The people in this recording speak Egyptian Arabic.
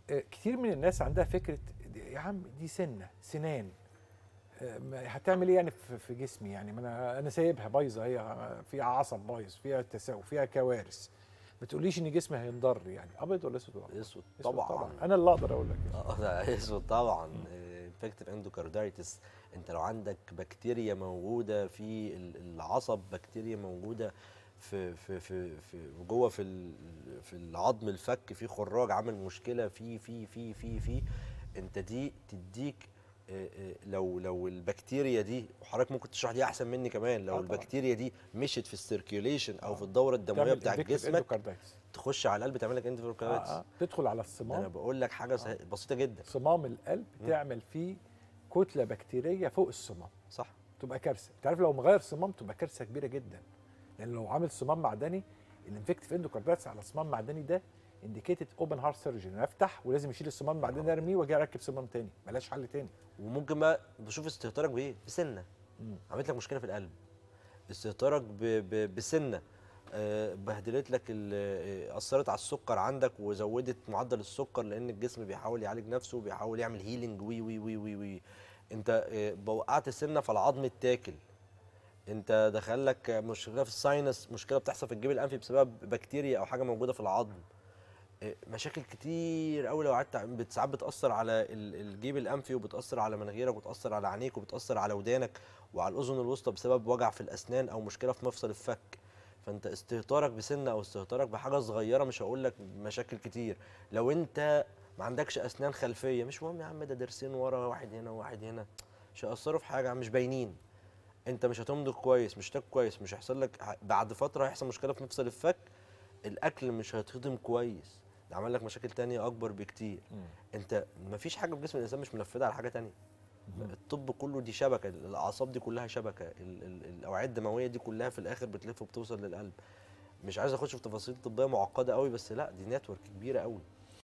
آه، كتير من الناس عندها فكره دي- يا عم دي سنه سنان آه، ما- هتعمل ايه يعني في في جسمي يعني ما انا انا سايبها بايظه هي فيها عصب بايظ فيها تساؤل فيها كوارث ما تقوليش ان جسمي هينضر يعني ابيض ولا اسود ولا اسود أسود طبعا انا اللي اقدر اقول لك اه ده اسود طبعا انفكتيف اندوكاردايتس انت لو عندك بكتيريا موجوده في ال- العصب بكتيريا موجوده في في في في جوه في ال- في العظم الفك في خراج عامل مشكله في في في في في انت دي تديك آه، آه، لو لو البكتيريا دي وحضرتك ممكن تشرح دي احسن مني كمان لو آه طبعاً. البكتيريا دي مشت في السيركيوليشن او آه. في الدوره الدمويه تعمل بتاعت infective جسمك endocarditis. تخش على القلب تعمل لك آه انتفيروكاردايتس آه. تدخل على انا الصمام بقول لك حاجه سه- بسيطه جدا صمام القلب تعمل فيه كتله بكتيريه فوق الصمام صح تبقى كارثه انت عارف لو مغير صمام تبقى كارثه كبيره جدا لان لو عامل صمام معدني الانفكتيف اندوكاردايتس على صمام معدني ده انديكيتد اوبن هارت سيرجري انا افتح ولازم اشيل الصمام المعدني ده ارميه واجي اركب صمام تاني ملاش حل تاني وممكن بقى بشوف استهتارك بايه بسنه مم. عملت لك مشكله في القلب استهتارك ب... ب... بسنه آه، بهدلت لك ال- آه، اثرت على السكر عندك وزودت معدل السكر لان الجسم بيحاول يعالج نفسه وبيحاول يعمل هيلينج وي وي وي وي وي انت آه، وقعت السنه فالعظم اتاكل انت دخل لك مشكله في الساينس مشكله بتحصل في الجيب الانفي بسبب بكتيريا او حاجه موجوده في العظم إيه، مشاكل كتير قوي لو قعدت بت- ساعات بتاثر على ال- الجيب الانفي وبتاثر على مناخيرك وبتاثر على عينيك وبتاثر على ودانك وعلى الاذن الوسطى بسبب وجع في الاسنان او مشكله في مفصل الفك فانت استهتارك بسنه او استهتارك بحاجه صغيره مش هقول لك مشاكل كتير لو انت ما عندكش اسنان خلفيه مش مهم يا عم ده ضرسين ورا واحد هنا وواحد هنا مش هيأثروا في حاجه مش باينين انت مش هتمضغ كويس مش تاكل كويس مش هيحصل لك ه- بعد فتره هيحصل مشكله في مفصل الفك الاكل مش هيتهضم كويس ده عمل لك مشاكل تانية اكبر بكتير انت مفيش حاجه في جسم الانسان مش منفذه على حاجه تانية الطب كله دي شبكه الاعصاب دي كلها شبكه ال- ال- الاوعيه الدمويه دي كلها في الاخر بتلف وبتوصل للقلب مش عايز اخش في تفاصيل طبيه معقده قوي بس لا دي نتورك كبيره قوي